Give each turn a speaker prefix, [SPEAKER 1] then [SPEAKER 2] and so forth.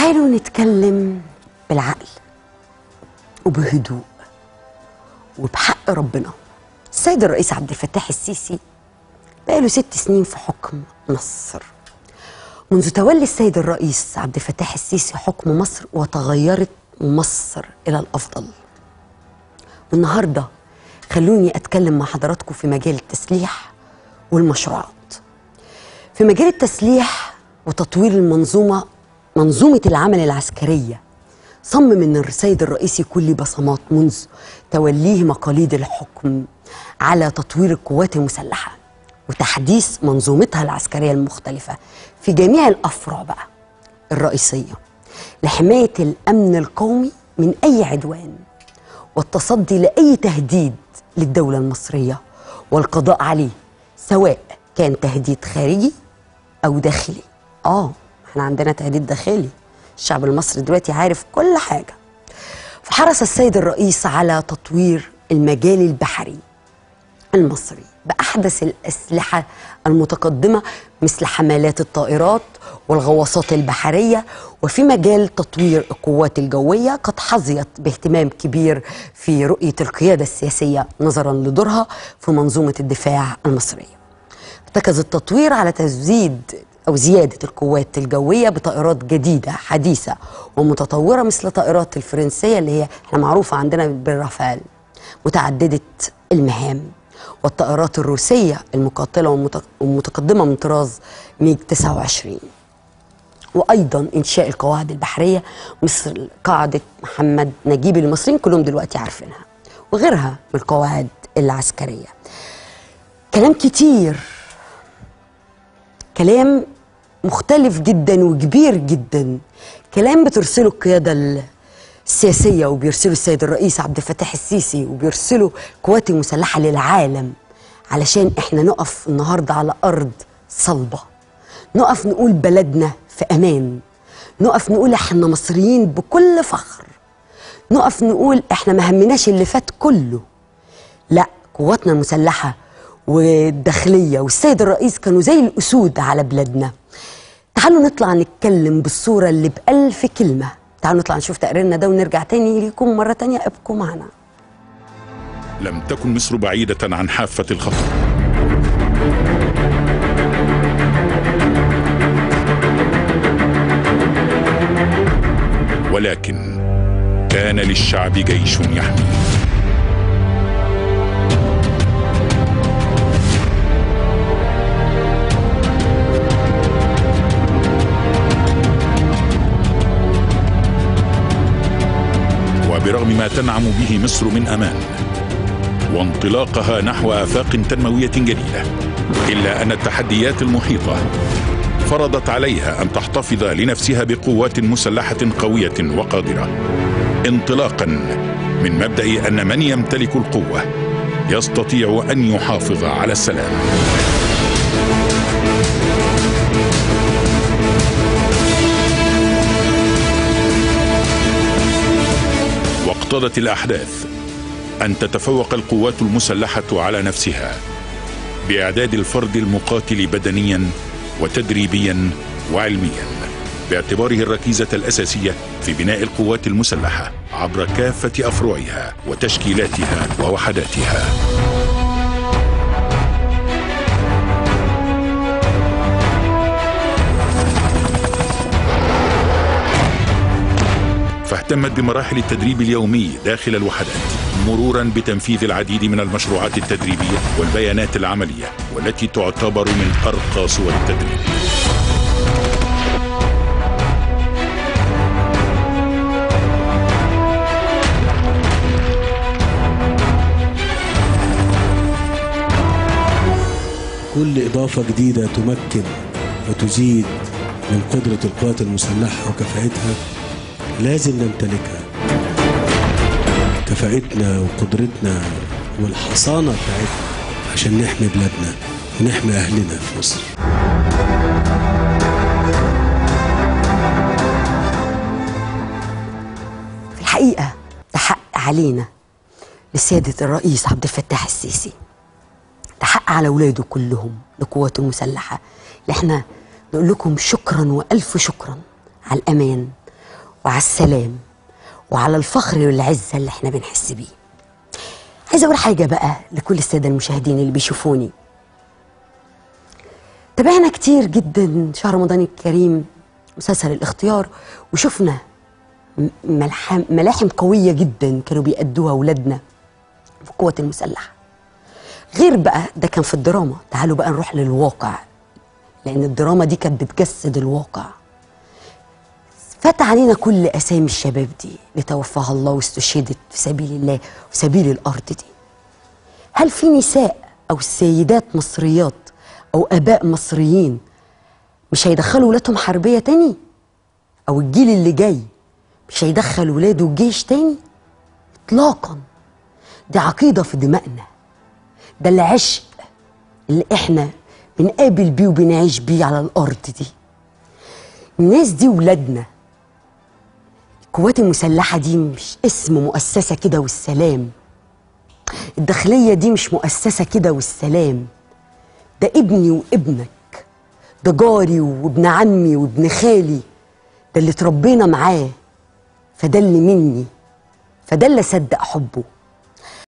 [SPEAKER 1] تعالوا نتكلم بالعقل وبهدوء وبحق ربنا السيد الرئيس عبد الفتاح السيسي بقاله ست سنين في حكم مصر منذ تولي السيد الرئيس عبد الفتاح السيسي حكم مصر وتغيرت مصر إلى الأفضل والنهاردة خلوني أتكلم مع حضراتكم في مجال التسليح والمشروعات في مجال التسليح وتطوير المنظومة منظومة العمل العسكرية صمم ان السيد الرئيس يكون ليه بصمات منذ توليه مقاليد الحكم على تطوير القوات المسلحة وتحديث منظومتها العسكرية المختلفة في جميع الأفرع بقى الرئيسية لحماية الأمن القومي من أي عدوان والتصدي لأي تهديد للدولة المصرية والقضاء عليه سواء كان تهديد خارجي أو داخلي آه احنا عندنا تهديد داخلي الشعب المصري دلوقتي عارف كل حاجة فحرص السيد الرئيس على تطوير المجال البحري المصري بأحدث الأسلحة المتقدمة مثل حملات الطائرات والغواصات البحرية وفي مجال تطوير القوات الجوية قد حظيت باهتمام كبير في رؤية القيادة السياسية نظرا لدورها في منظومة الدفاع المصرية ارتكز التطوير على تزييد أو زيادة القوات الجوية بطائرات جديدة حديثة ومتطورة مثل طائرات الفرنسية اللي هي احنا معروفة عندنا بالرافال متعددة المهام والطائرات الروسية المقاتلة والمتقدمة من طراز ميج 29 وأيضا إنشاء القواعد البحرية مثل قاعدة محمد نجيب المصريين كلهم دلوقتي عارفينها وغيرها من القواعد العسكرية كلام كتير كلام مختلف جدا وكبير جدا كلام بترسله القيادة السياسية وبيرسله السيد الرئيس عبد الفتاح السيسي وبيرسله القوات المسلحة للعالم علشان احنا نقف النهاردة على أرض صلبة نقف نقول بلدنا في أمان نقف نقول احنا مصريين بكل فخر نقف نقول احنا ما همناش اللي فات كله لا قواتنا المسلحة والداخلية والسيد الرئيس كانوا زي الأسود على بلادنا تعالوا نطلع نتكلم بالصورة اللي بألف كلمة تعالوا نطلع نشوف تقريرنا ده ونرجع تاني ليكم مرة تانية ابقوا معنا
[SPEAKER 2] لم تكن مصر بعيدة عن حافة الخطر ولكن كان للشعب جيش يحميه وبرغم ما تنعم به مصر من امان وانطلاقها نحو افاق تنمويه جديده الا ان التحديات المحيطه فرضت عليها ان تحتفظ لنفسها بقوات مسلحه قويه وقادره انطلاقا من مبدا ان من يمتلك القوه يستطيع ان يحافظ على السلام واقتضت الاحداث ان تتفوق القوات المسلحه على نفسها باعداد الفرد المقاتل بدنيا وتدريبيا وعلميا باعتباره الركيزه الاساسيه في بناء القوات المسلحه عبر كافه افرعها وتشكيلاتها ووحداتها فاهتمت بمراحل التدريب اليومي داخل الوحدات مرورا بتنفيذ العديد من المشروعات التدريبيه والبيانات العمليه والتي تعتبر من ارقى صور التدريب
[SPEAKER 3] كل إضافة جديدة تمكن وتزيد من قدرة القوات المسلحة وكفاءتها لازم نمتلكها كفاءتنا وقدرتنا والحصانة بتاعتنا عشان نحمي بلادنا ونحمي أهلنا في مصر
[SPEAKER 1] في الحقيقة ده حق علينا لسيادة الرئيس عبد الفتاح السيسي ده حق على أولاده كلهم لقواته المسلحة اللي احنا نقول لكم شكرا وألف شكرا على الأمان وعلى السلام وعلى الفخر والعزة اللي احنا بنحس بيه عايزة أقول حاجة بقى لكل السادة المشاهدين اللي بيشوفوني تابعنا كتير جدا شهر رمضان الكريم مسلسل الاختيار وشفنا م- ملحم ملاحم قوية جدا كانوا بيأدوها أولادنا في القوات المسلحة غير بقى ده كان في الدراما تعالوا بقى نروح للواقع لأن الدراما دي كانت بتجسد الواقع فات علينا كل أسامي الشباب دي اللي توفاها الله واستشهدت في سبيل الله وفي سبيل الأرض دي هل في نساء أو سيدات مصريات أو آباء مصريين مش هيدخلوا ولادهم حربية تاني أو الجيل اللي جاي مش هيدخل ولاده الجيش تاني إطلاقا دي عقيدة في دمائنا ده العشق اللي احنا بنقابل بيه وبنعيش بيه على الأرض دي الناس دي ولادنا القوات المسلحة دي مش اسم مؤسسة كده والسلام الداخلية دي مش مؤسسة كده والسلام ده ابني وابنك ده جاري وابن عمي وابن خالي ده اللي اتربينا معاه فده اللي مني فده اللي صدق حبه